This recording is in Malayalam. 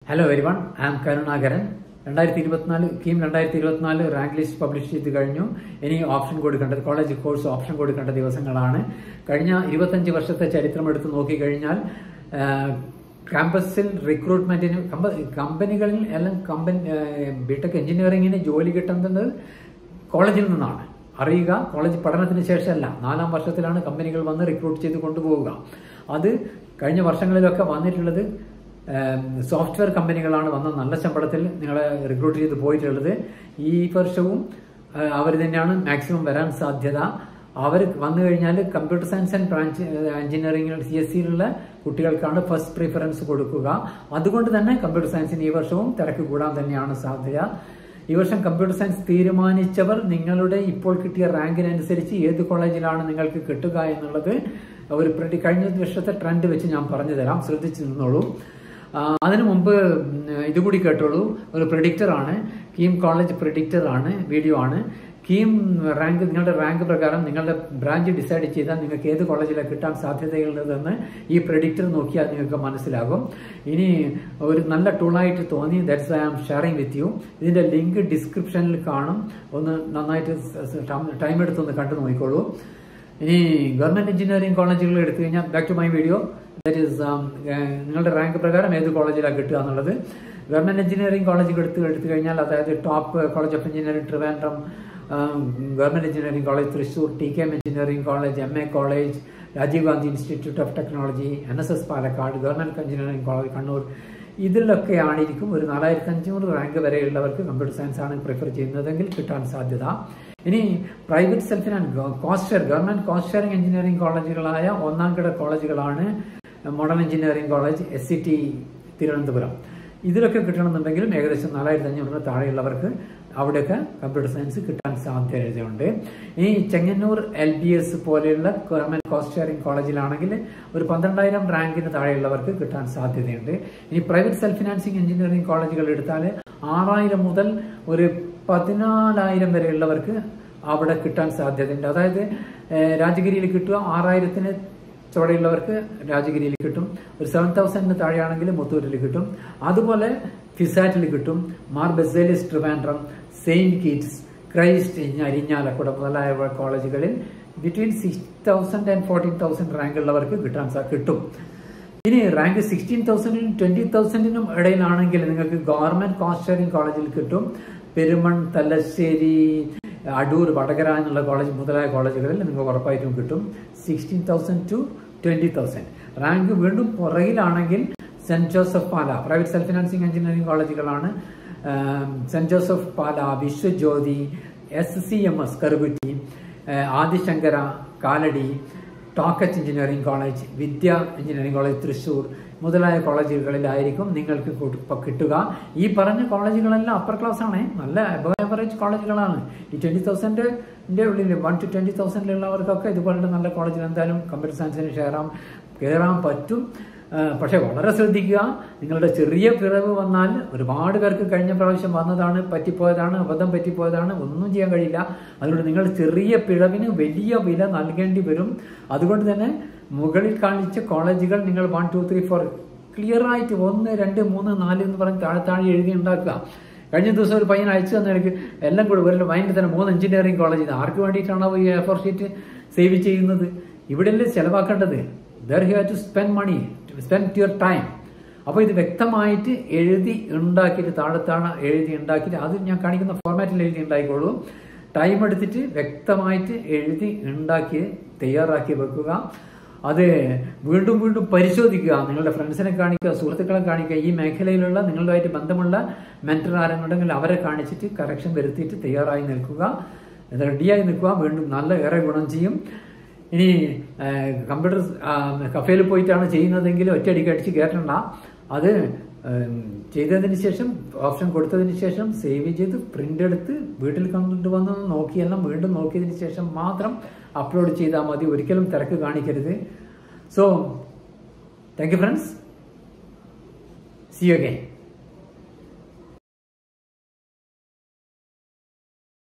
hello everyone I am Karunakaran രണ്ടായിരത്തി ഇരുപത്തിനാല് കീം രണ്ടായിരത്തി ഇരുപത്തിനാല് റാങ്ക് ലിസ്റ്റ് പബ്ലിഷ് ചെയ്ത് കഴിഞ്ഞു ഇനി ഓപ്ഷൻ കൊടുക്കേണ്ടത് കോളേജ് കോഴ്സ് ഓപ്ഷൻ കൊടുക്കേണ്ട ദിവസങ്ങളാണ് കഴിഞ്ഞ ഇരുപത്തഞ്ച് വർഷത്തെ ചരിത്രം എടുത്ത് നോക്കിക്കഴിഞ്ഞാൽ ക്യാമ്പസിൽ റിക്രൂട്ട്മെന്റിന് കമ്പനികളിൽ എല്ലാം കമ്പനി ബിടെക് എഞ്ചിനീയറിംഗിന് ജോലി കിട്ടുന്നത് കോളേജിൽ നിന്നാണ് അറിയുക കോളേജ് പഠനത്തിന് ശേഷമല്ല നാലാം വർഷത്തിലാണ് കമ്പനികൾ വന്ന് റിക്രൂട്ട് ചെയ്ത് കൊണ്ടുപോവുക അത് കഴിഞ്ഞ വർഷങ്ങളിലൊക്കെ വന്നിട്ടുള്ളത് സോഫ്റ്റ്വെയർ കമ്പനികളാണ് വന്ന നല്ല ശമ്പളത്തിൽ നിങ്ങളെ റിക്രൂട്ട് ചെയ്ത് പോയിട്ടുള്ളത് ഈ വർഷവും അവർ തന്നെയാണ് മാക്സിമം വരാൻ സാധ്യത അവർ വന്നു കഴിഞ്ഞാൽ computer science and branch engineering C S സിയിലുള്ള കുട്ടികൾക്കാണ് ഫസ്റ്റ് പ്രിഫറൻസ് കൊടുക്കുക അതുകൊണ്ട് തന്നെ കമ്പ്യൂട്ടർ സയൻസിന് ഈ വർഷവും തിരക്ക് കൂടാൻ തന്നെയാണ് സാധ്യത ഈ വർഷം കമ്പ്യൂട്ടർ സയൻസ് തീരുമാനിച്ചവർ നിങ്ങളുടെ ഇപ്പോൾ കിട്ടിയ റാങ്കിനനുസരിച്ച് ഏത് കോളേജിലാണ് നിങ്ങൾക്ക് കിട്ടുക എന്നുള്ളത് ഒരു പ്രതി കഴിഞ്ഞ വർഷത്തെ ട്രെൻഡ് വെച്ച് ഞാൻ പറഞ്ഞു തരാം ശ്രദ്ധിച്ചു നിന്നോളൂ അതിനു മുമ്പ് ഇതുകൂടി കേട്ടോളൂ ഒരു പ്രഡിക്റ്റർ ആണ് കീം കോളേജ് പ്രഡിക്റ്റർ ആണ് വീഡിയോ ആണ് കീം റാങ്ക് നിങ്ങളുടെ റാങ്ക് പ്രകാരം നിങ്ങളുടെ ബ്രാഞ്ച് ഡിസൈഡ് ചെയ്താൽ നിങ്ങൾക്ക് ഏത് കോളേജിലാണ് കിട്ടാൻ സാധ്യതയുള്ളതെന്ന് ഈ പ്രഡിക്റ്റർ നോക്കിയാൽ നിങ്ങൾക്ക് മനസ്സിലാകും ഇനി ഒരു നല്ല ടൂളായിട്ട് തോന്നി that's I am sharing with you ഇതിന്റെ ലിങ്ക് ഡിസ്ക്രിപ്ഷനിൽ കാണും ഒന്ന് നന്നായിട്ട് ടൈം എടുത്തൊന്ന് കണ്ടു നോക്കിക്കോളൂ ഇനി ഗവൺമെന്റ് എഞ്ചിനീയറിംഗ് കോളേജുകൾ എടുത്തു കഴിഞ്ഞാൽ back to my video that is നിങ്ങളുടെ റാങ്ക് പ്രകാരം ഏത് കോളേജിലാണ് കിട്ടുക എന്നുള്ളത് ഗവൺമെന്റ് എഞ്ചിനീയറിംഗ് കോളേജുകൾ എടുത്ത് എടുത്തു കഴിഞ്ഞാൽ അതായത് top college of engineering Trivandrum government engineering college Thrissur T K M engineering college M A college Rajiv Gandhi institute of technology N S S Palakkad government engineering college Kannur ഇതിലൊക്കെ ആണിരിക്കും ഒരു നാലായിരത്തി അഞ്ഞൂറ് റാങ്ക് വരെയുള്ളവർക്ക് കമ്പ്യൂട്ടർ സയൻസ് ആണ് പ്രിഫർ ചെയ്യുന്നതെങ്കിൽ കിട്ടാൻ സാധ്യത ഇനി private self and cost share government cost sharing engineering കോളേജുകളായ ഒന്നാം കിട കോളേജുകളാണ് model engineering college S C T Thiruvananthapuram ഇതിലൊക്കെ കിട്ടണമെന്നുണ്ടെങ്കിലും ഏകദേശം നാലായിരത്തി അഞ്ഞൂറിന് താഴെയുള്ളവർക്ക് അവിടെയൊക്കെ കമ്പ്യൂട്ടർ സയൻസ് കിട്ടാൻ സാധ്യതയുണ്ട് ഇനി ചെങ്ങന്നൂർ എൽ ബി എസ് പോലെയുള്ള ഗവൺമെന്റ് കോസ്റ്റ് ഷെയറിംഗ് കോളേജിലാണെങ്കിൽ ഒരു പന്ത്രണ്ടായിരം റാങ്കിന് താഴെയുള്ളവർക്ക് കിട്ടാൻ സാധ്യതയുണ്ട് ഇനി പ്രൈവറ്റ് സെൽഫ് ഫിനാൻസിങ് എഞ്ചിനീയറിംഗ് കോളേജുകൾ എടുത്താൽ ആറായിരം മുതൽ ഒരു പതിനാലായിരം വരെയുള്ളവർക്ക് അവിടെ കിട്ടാൻ സാധ്യതയുണ്ട് അതായത് രാജഗിരിയിൽ കിട്ടുക ആറായിരത്തിന് ചുവടെയുള്ളവർക്ക് രാജഗിരിയിൽ കിട്ടും ഒരു സെവൻ തൗസൻഡിന് താഴെയാണെങ്കിൽ മുത്തൂരിൽ കിട്ടും അതുപോലെ ഫിസാറ്റിൽ കിട്ടും മാർ ബെസേലിസ് ട്രിവാൻഡ്രം സെയിന്റ് കിറ്റ്സ് ക്രൈസ്റ്റ് അരിഞ്ഞാലക്കുട മുതലായ കോളേജുകളിൽ between six thousand and fourteen thousand rank ഉള്ളവർക്ക് കിട്ടാൻ കിട്ടും ഇനി റാങ്ക് സിക്സ്റ്റീൻ തൗസൻഡിനും ട്വന്റി തൗസൻഡിനും ഇടയിലാണെങ്കിൽ നിങ്ങൾക്ക് ഗവൺമെന്റ് കോസ്റ്റ് ഷെയറിംഗ് കോളേജിൽ കിട്ടും പെരുമൺ തലശ്ശേരി അടൂർ വടകര എന്നുള്ള കോളേജ് മുതലായ കോളേജുകളിൽ നിങ്ങൾക്ക് ഉറപ്പായിട്ടും കിട്ടും sixteen thousand to twenty thousand rank വീണ്ടും പുറകിലാണെങ്കിൽ saint Joseph Pala private self financing engineering കോളേജുകളാണ് saint Joseph Pala Vishwajyothi S C M S Karukutty Adishankara Kalady Toc H engineering college Vidya engineering college Thrissur മുതലായ കോളേജുകളിലായിരിക്കും നിങ്ങൾക്ക് കിട്ടുക ഈ പറഞ്ഞ കോളേജുകളെല്ലാം അപ്പർ ക്ലാസ് ആണ് നല്ല അബവ് ആവറേജ് കോളേജുകളാണ് ഈ ട്വന്റി തൗസൻഡിന്റെ ഉള്ളിൽ വൺ ടു ട്വന്റി തൗസൻഡിലുള്ളവർക്കൊക്കെ ഇതുപോലുള്ള നല്ല കോളേജിൽ എന്തായാലും കമ്പ്യൂട്ടർ സയൻസിന് കയറാൻ കയറാൻ പറ്റും പക്ഷെ വളരെ ശ്രദ്ധിക്കുക നിങ്ങളുടെ ചെറിയ പിറവ് വന്നാൽ ഒരുപാട് പേർക്ക് കഴിഞ്ഞ പ്രാവശ്യം വന്നതാണ് പറ്റിപ്പോയതാണ് അബദ്ധം പറ്റിപ്പോയതാണ് ഒന്നും ചെയ്യാൻ കഴിയില്ല അതുകൊണ്ട് നിങ്ങൾ ചെറിയ പിഴവിന് വലിയ വില നൽകേണ്ടി വരും അതുകൊണ്ട് തന്നെ മുകളിൽ കാണിച്ച കോളേജുകൾ നിങ്ങൾ one two three four clear ആയിട്ട് ഒന്ന് രണ്ട് മൂന്ന് നാല് എന്ന് പറഞ്ഞ് താഴെ താഴെ എഴുതി ഉണ്ടാക്കുക കഴിഞ്ഞ ദിവസം ഒരു പയ്യൻ അയച്ചു തന്ന എനിക്ക് എല്ലാം കൂടെ ഒരു വൈകിട്ട് തന്നെ മൂന്ന് എഞ്ചിനീയറിംഗ് കോളേജ് ആർക്ക് വേണ്ടിയിട്ടാണോ ഈ എഫോർ ഷീറ്റ് സേവ് ചെയ്യുന്നത് ഇവിടെയല്ലേ ചെലവാക്കേണ്ടത് there you have to spend money spend your time അപ്പോൾ ഇത് വ്യക്തമായിട്ട് എഴുതി ഉണ്ടാക്കിയിട്ട് താഴെ താഴെ എഴുതി ഉണ്ടാക്കിയിട്ട് അത് ഞാൻ കാണിക്കുന്ന ഫോർമാറ്റിൽ എഴുതി ഉണ്ടായിക്കോളൂ ടൈം എടുത്തിട്ട് വ്യക്തമായിട്ട് എഴുതി ഉണ്ടാക്കി തയ്യാറാക്കി വെക്കുക അത് വീണ്ടും വീണ്ടും പരിശോധിക്കുക നിങ്ങളുടെ ഫ്രണ്ട്സിനെ കാണിക്കുക സുഹൃത്തുക്കളെ കാണിക്കുക ഈ മേഖലയിലുള്ള നിങ്ങളുമായിട്ട് ബന്ധമുള്ള മെന്റർ ആരെന്നുണ്ടെങ്കിൽ അവരെ കാണിച്ചിട്ട് കറക്ഷൻ വരുത്തിയിട്ട് തയ്യാറായി നിൽക്കുക റെഡിയായി നിൽക്കുക വീണ്ടും നല്ല ഏറെ ഗുണം ചെയ്യും ഇനി കമ്പ്യൂട്ടർ കഫേയിൽ പോയിട്ടാണ് ചെയ്യുന്നതെങ്കിൽ ഒറ്റയടിക്ക് അടിച്ച് കയറ്റണ്ട അത് ചെയ്തതിന് ശേഷം ഓപ്ഷൻ കൊടുത്തതിന് ശേഷം സേവ് ചെയ്ത് പ്രിന്റ് എടുത്ത് വീട്ടിൽ കൊണ്ടുവന്ന് നോക്കിയെല്ലാം വീണ്ടും നോക്കിയതിന് ശേഷം മാത്രം അപ്ലോഡ് ചെയ്താൽ മതി ഒരിക്കലും തിരക്ക് കാണിക്കരുത് so thank you friends see you again